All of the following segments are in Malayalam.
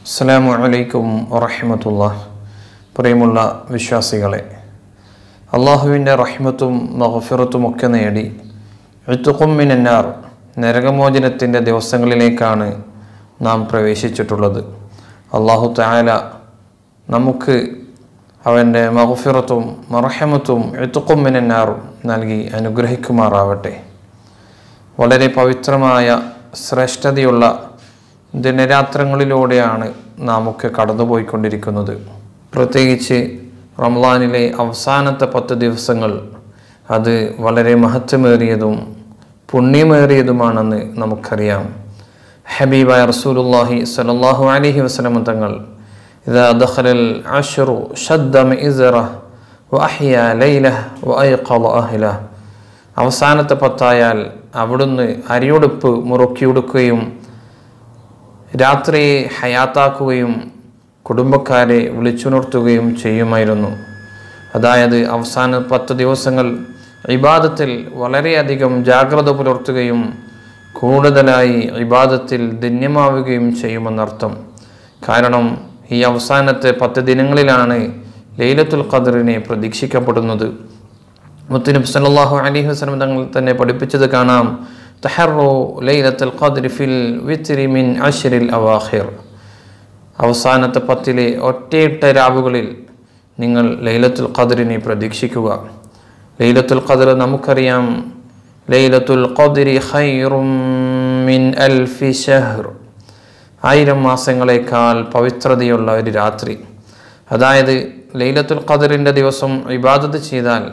അസ്സലാമു അലൈക്കും വറഹമത്തുള്ള പ്രിയമുള്ള വിശ്വാസികളെ അള്ളാഹുവിൻ്റെ റഹ്മത്തും മഹഫിറത്തും ഒക്കെ നേടി എത്തുക്കുമ്മിനാർ നരകമോചനത്തിൻ്റെ ദിവസങ്ങളിലേക്കാണ് നാം പ്രവേശിച്ചിട്ടുള്ളത് അള്ളാഹു താല നമുക്ക് അവൻ്റെ മഹഫിറത്തും മറഹമത്തും എത്തുക്കുമ്മിനാറും നൽകി അനുഗ്രഹിക്കുമാറാവട്ടെ വളരെ പവിത്രമായ ശ്രേഷ്ഠതയുള്ള ദിനരാത്രങ്ങളിലൂടെയാണ് നാം ഒക്കെ കടന്നുപോയിക്കൊണ്ടിരിക്കുന്നത് പ്രത്യേകിച്ച് റംലാനിലെ അവസാനത്തെ പത്ത് ദിവസങ്ങൾ അത് വളരെ മഹത്വമേറിയതും പുണ്യമേറിയതുമാണെന്ന് നമുക്കറിയാം ഹബീബായ റസൂലുല്ലാഹി സലല്ലാഹു അലഹി വസ്ലമ തങ്ങൾ ഇതാ ദഖലൽ അഷറു ഷദ്ദ ഇസറ വഅഹ്യ ലൈലഹ വഅയ്ഖള അഹ്ലഹ അവസാനത്തെ പത്തായാൽ അവിടുന്ന് അരിയൊടുപ്പ് മുറുക്കിയെടുക്കുകയും രാത്രിയെ ഹയാത്താക്കുകയും കുടുംബക്കാരെ വിളിച്ചുണർത്തുകയും ചെയ്യുമായിരുന്നു അതായത് അവസാന പത്ത് ദിവസങ്ങൾ ഇബാദത്തിൽ വളരെയധികം ജാഗ്രത പുലർത്തുകയും കൂടുതലായി ഇബാദത്തിൽ ധന്യമാവുകയും ചെയ്യുമെന്നർത്ഥം കാരണം ഈ അവസാനത്തെ പത്ത് ദിനങ്ങളിലാണ് ലൈലത്തുൽ ഖദറിനെ പ്രതീക്ഷിക്കപ്പെടുന്നത് മുത്തുനബി സല്ലല്ലാഹു അലൈഹി വസല്ലം തങ്ങൾ തന്നെ പഠിപ്പിച്ചത് കാണാം തഹറു ലൈലത്തുൽ ഖദ്രി ഫിൽ വിത്രി മിൻ അശ്രിൽ അവാഖിർ അവസാനത്തെ പത്തിലെ ഒറ്റയിട്ട രാവുകളിൽ നിങ്ങൾ ലൈലത്തുൽ ഖദ്രിനെ പ്രതീക്ഷിക്കുക ലൈലത്തുൽ ഖദ്ർ നമുക്കറിയാം ലൈലത്തുൽ ഖദ്രി ഖൈറും മിൻ അൽഫി ഷഹ്ർ ആയിരം മാസങ്ങളെക്കാൾ പവിത്രതയുള്ള ഒരു രാത്രി അതായത് ലൈലത്തുൽ ഖദറിൻ്റെ ദിവസം ഇബാദത്ത് ചെയ്താൽ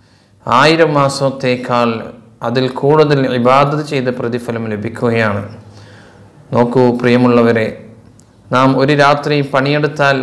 ആയിരം മാസത്തേക്കാൾ അതിൽ കൂടുതൽ ഇബാദത്ത് ചെയ്ത പ്രതിഫലം ലഭിക്കുകയാണ് നോക്കൂ പ്രിയമുള്ളവരെ നാം ഒരു രാത്രി പണിയെടുത്താൽ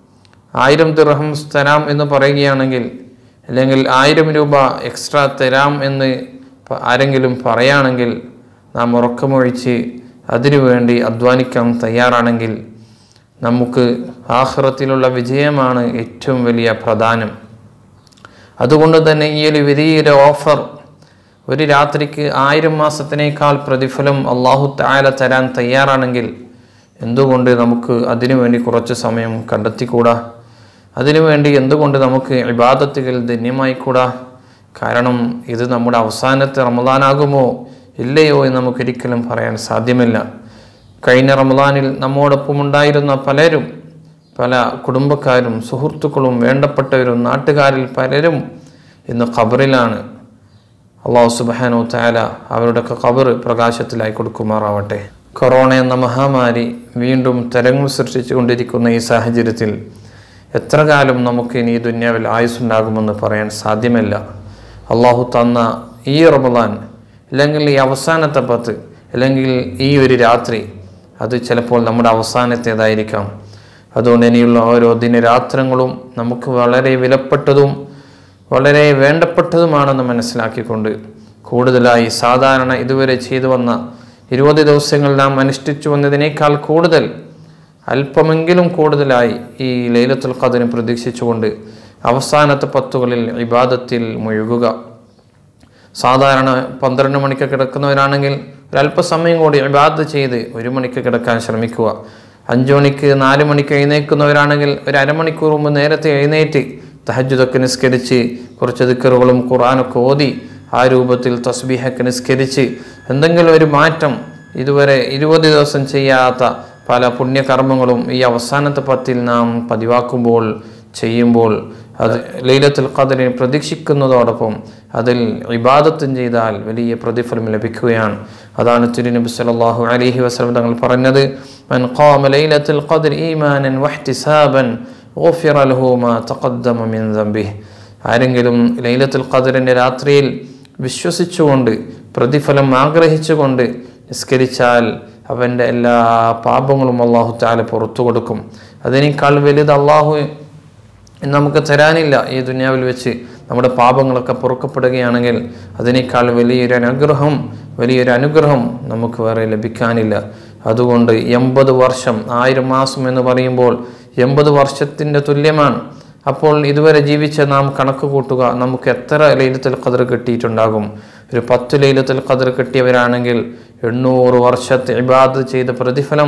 ആയിരം ദിർഹം തരാം എന്ന് പറയുകയാണെങ്കിൽ അല്ലെങ്കിൽ ആയിരം രൂപ എക്സ്ട്രാ തരാം എന്ന് ആരെങ്കിലും പറയുകയാണെങ്കിൽ നാം ഉറക്കമൊഴിച്ച് അതിനുവേണ്ടി അധ്വാനിക്കാൻ തയ്യാറാണെങ്കിൽ നമുക്ക് ആഹ്റത്തിലുള്ള വിജയമാണ് ഏറ്റവും വലിയ പ്രധാനം അതുകൊണ്ട് തന്നെ ഈ ഒരു വലിയൊരു ഓഫർ ഒരു രാത്രിക്ക് ആയിരം മാസത്തിനേക്കാൾ പ്രതിഫലം അള്ളാഹു താല തരാൻ തയ്യാറാണെങ്കിൽ എന്തുകൊണ്ട് നമുക്ക് അതിനുവേണ്ടി കുറച്ച് സമയം കണ്ടെത്തിക്കൂടാ അതിനുവേണ്ടി എന്തുകൊണ്ട് നമുക്ക് ഇബാദത്തുകൾ ധന്യമായിക്കൂടാ കാരണം ഇത് നമ്മുടെ അവസാനത്തെ റമദാനാകുമോ ഇല്ലയോ എന്ന് നമുക്കൊരിക്കലും പറയാൻ സാധ്യമല്ല കഴിഞ്ഞ റമദാനിൽ നമ്മോടൊപ്പം ഉണ്ടായിരുന്ന പലരും പല കുടുംബക്കാരും സുഹൃത്തുക്കളും വേണ്ടപ്പെട്ടവരും നാട്ടുകാരിൽ പലരും ഇന്ന് ഖബറിലാണ് അള്ളാഹു സുബാനോ താല അവരുടെയൊക്കെ ഖബർ പ്രകാശത്തിലായി കൊടുക്കുമാറാവട്ടെ കൊറോണ എന്ന മഹാമാരി വീണ്ടും തരങ്ങൾ സൃഷ്ടിച്ചു കൊണ്ടിരിക്കുന്ന ഈ സാഹചര്യത്തിൽ എത്ര കാലം നമുക്ക് ഇനി ഈ ദുന്യാവിൽ ആയുസ്സുണ്ടാകുമെന്ന് പറയാൻ സാധ്യമല്ല അള്ളാഹു തന്ന ഈ റമദാൻ അല്ലെങ്കിൽ ഈ അവസാനത്തെ പത്ത് അല്ലെങ്കിൽ ഈ ഒരു രാത്രി അത് ചിലപ്പോൾ നമ്മുടെ അവസാനത്തേതായിരിക്കാം അതുകൊണ്ട് ഇനിയുള്ള ഓരോ ദിനരാത്രങ്ങളും നമുക്ക് വളരെ വിലപ്പെട്ടതും വളരെ വേണ്ടപ്പെട്ടതുമാണെന്ന് മനസ്സിലാക്കിക്കൊണ്ട് കൂടുതലായി സാധാരണ ഇതുവരെ ചെയ്തു വന്ന ഇരുപത് ദിവസങ്ങൾ നാം അനുഷ്ഠിച്ചു വന്നതിനേക്കാൾ കൂടുതൽ അല്പമെങ്കിലും കൂടുതലായി ഈ ലൈലത്തുൽ ഖദറിനെ പ്രതീക്ഷിച്ചുകൊണ്ട് അവസാനത്തെ പത്തുകളിൽ ഇബാദത്തിൽ മുഴുകുക സാധാരണ പന്ത്രണ്ട് മണിക്ക് കിടക്കുന്നവരാണെങ്കിൽ ഒരല്പസമയം കൂടി ഇബാദത്ത് ചെയ്ത് ഒരു മണിക്ക് കിടക്കാൻ ശ്രമിക്കുക അഞ്ചു മണിക്ക് നാല് മണിക്ക് എഴുന്നേൽക്കുന്നവരാണെങ്കിൽ ഒരു അരമണിക്കൂർ മുമ്പ് നേരത്തെ എഴുന്നേറ്റ് തഹജുദൊക്കെ നിസ്കരിച്ച് കുറച്ച് ദിക്കറുകളും ഖുറാനൊക്കെ ഓതി ആ രൂപത്തിൽ തസ്ബീഹൊക്കെ നിസ്കരിച്ച് എന്തെങ്കിലും ഒരു മാറ്റം ഇതുവരെ ഇരുപത് ദിവസം ചെയ്യാത്ത പല പുണ്യകർമ്മങ്ങളും ഈ അവസാനത്തെ പത്തിൽ നാം പതിവാക്കുമ്പോൾ ചെയ്യുമ്പോൾ അത് ലൈലത്തുൽ ഖദറിനെ പ്രതീക്ഷിക്കുന്നതോടൊപ്പം അതിൽ ഇബാദത്തും ചെയ്താൽ വലിയ പ്രതിഫലം ലഭിക്കുകയാണ് അതാണ് തിരുനബി സല്ലല്ലാഹു അലൈഹി വസല്ലം തങ്ങൾ പറഞ്ഞത് മൻ ഖാമ ലൈലത്തുൽ ഖദർ ഈമാനൻ വഹ്തിസാബൻ ഗുഫിറ ലഹു മാ തഖദ്ദമ മിൻ ദംബിഹി ആരെങ്കിലും ലൈലത്തുൽ ഖദറിൻ്റെ രാത്രിയിൽ വിശ്വസിച്ചുകൊണ്ട് പ്രതിഫലം ആഗ്രഹിച്ചുകൊണ്ട് നിസ്കരിച്ചാൽ അവൻ്റെ എല്ലാ പാപങ്ങളും അള്ളാഹു താല പുറത്തു കൊടുക്കും അതിനേക്കാൾ വലുത് അള്ളാഹു നമുക്ക് തരാനില്ല ഈ ദുനിയാവിൽ വെച്ച് നമ്മുടെ പാപങ്ങളൊക്കെ പൊറുക്കപ്പെടുകയാണെങ്കിൽ അതിനേക്കാൾ വലിയൊരു അനുഗ്രഹം വലിയൊരു അനുഗ്രഹം നമുക്ക് വേറെ ലഭിക്കാനില്ല അതുകൊണ്ട് എൺപത് വർഷം ആയിരം മാസം എന്ന് പറയുമ്പോൾ എൺപത് വർഷത്തിൻ്റെ തുല്യമാണ് അപ്പോൾ ഇതുവരെ ജീവിച്ച നാം കണക്ക് കൂട്ടുക നമുക്ക് എത്ര ലൈലത്തുൽ ഖദർ കിട്ടിയിട്ടുണ്ടാകും ഒരു പത്ത് ലൈലത്തുൽ ഖദർ കിട്ടിയവരാണെങ്കിൽ എണ്ണൂറ് വർഷത്തെ ഇബാദ് ചെയ്ത പ്രതിഫലം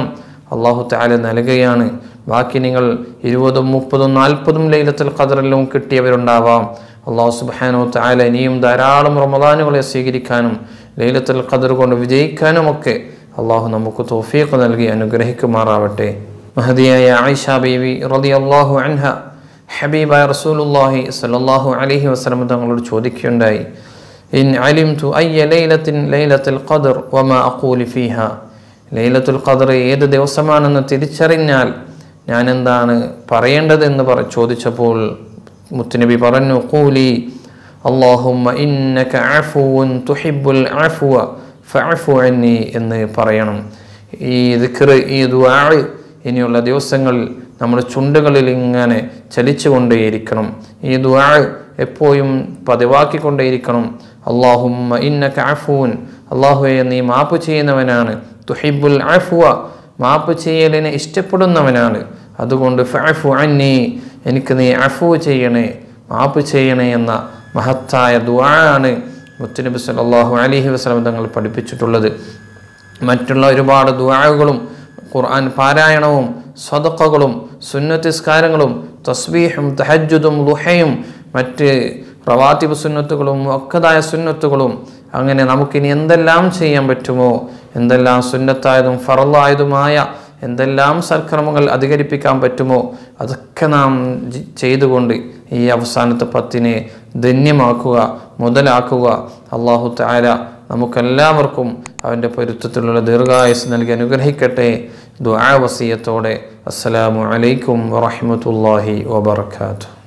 അള്ളാഹു താല നൽകുകയാണ് ബാക്കി നിങ്ങൾ ഇരുപതും മുപ്പതും നാൽപ്പതും ലൈലത്തുൽ ഖദറിലും കിട്ടിയവരുണ്ടാവാം അള്ളാഹു സുബാനോ താല ഇനിയും ധാരാളം റമദാനുകളെ സ്വീകരിക്കാനും ലൈലത്തുൽ ഖദർ കൊണ്ട് വിജയിക്കാനുമൊക്കെ അള്ളാഹു നമുക്ക് തോഫീഖ് നൽകി അനുഗ്രഹിക്കുമാറാവട്ടെ മഹദിയായ ആയിഷ ബീവി റതി അള്ളാഹു അൻഹ ഹബീബായ റസൂലുല്ലാഹി സല്ലല്ലാഹു അലൈഹി വസല്ലം തങ്ങളോട് ചോദിക്കുകയുണ്ടായി ഇൻ അലിംതു അയ്യ ലൈലത്തിൻ ലൈലത്തുൽ ഖദർ വമാ അഖൂലി ഫീഹ ലൈലത്തുൽ ഖദർ ഏത് ദിവസമാണെന്ന് തിരിച്ചറിഞ്ഞാൽ ഞാൻ എന്താണ് പറയേണ്ടതെന്ന് പറ ചോദിച്ചപ്പോൾ മുത്തുനബി പറഞ്ഞു കൂലി അള്ളാഹുമ്മ ഇന്നക അഫുവുൻ തുഹിബ്ബുൽ അഫുവ ഫഅഫു അന്നി എന്ന് പറയണം ഈ ദിക്ർ ഈ ദുആ ഇനിയുള്ള ദിവസങ്ങളിൽ നമ്മുടെ ചുണ്ടുകളിൽ ഇങ്ങനെ ചലിച്ചുകൊണ്ടേയിരിക്കണം ഈ ദുആ എപ്പോഴും പതിവാക്കിക്കൊണ്ടേയിരിക്കണം അള്ളാഹുമ്മ ഇന്നക അഫുവൻ അള്ളാഹുവെ നീ മാപ്പ് ചെയ്യുന്നവനാണ് തുഹിബുൽ അഫുവ മാപ്പ് ചെയ്യലിനെ ഇഷ്ടപ്പെടുന്നവനാണ് അതുകൊണ്ട് ഫഅഫു അന്നി എനിക്ക് നീ അഫു ചെയ്യണേ മാപ്പ് ചെയ്യണേ എന്ന മഹത്തായ ദുആ ആണ് മുത്തുനബി സല്ലല്ലാഹു അലൈഹി വസല്ലം തങ്ങൾ പഠിപ്പിച്ചിട്ടുള്ളത് മറ്റുള്ള ഒരുപാട് ദുആകളും ഖുർആൻ പാരായണവും സ്വതക്കകളും സുന്നത്തിസ്കാരങ്ങളും തസ്ബീഹും തഹജ്ജുദും ലുഹയും മറ്റ് റവാത്തിബ് സുന്നത്തുകളും ഒക്കതായ സുന്നത്തുകളും അങ്ങനെ നമുക്കിനി എന്തെല്ലാം ചെയ്യാൻ പറ്റുമോ എന്തെല്ലാം സുന്നത്തായതും ഫറലായതുമായ എന്തെല്ലാം സൽക്രമങ്ങൾ അധികരിപ്പിക്കാൻ പറ്റുമോ അതൊക്കെ നാം ജി- ചെയ്തുകൊണ്ട് ഈ അവസാനത്തെ പത്തിനെ ധന്യമാക്കുക മുതലാക്കുക അള്ളാഹു താല നമുക്കെല്ലാവർക്കും അവൻ്റെ പൊരുത്തത്തിലുള്ള ദീർഘായുസ് നൽകി അനുഗ്രഹിക്കട്ടെ ദുആ വസിയത്തോടെ അസ്സലാമു അലൈക്കും വറഹ്മത്തുള്ളാഹി വബർക്കാത്തു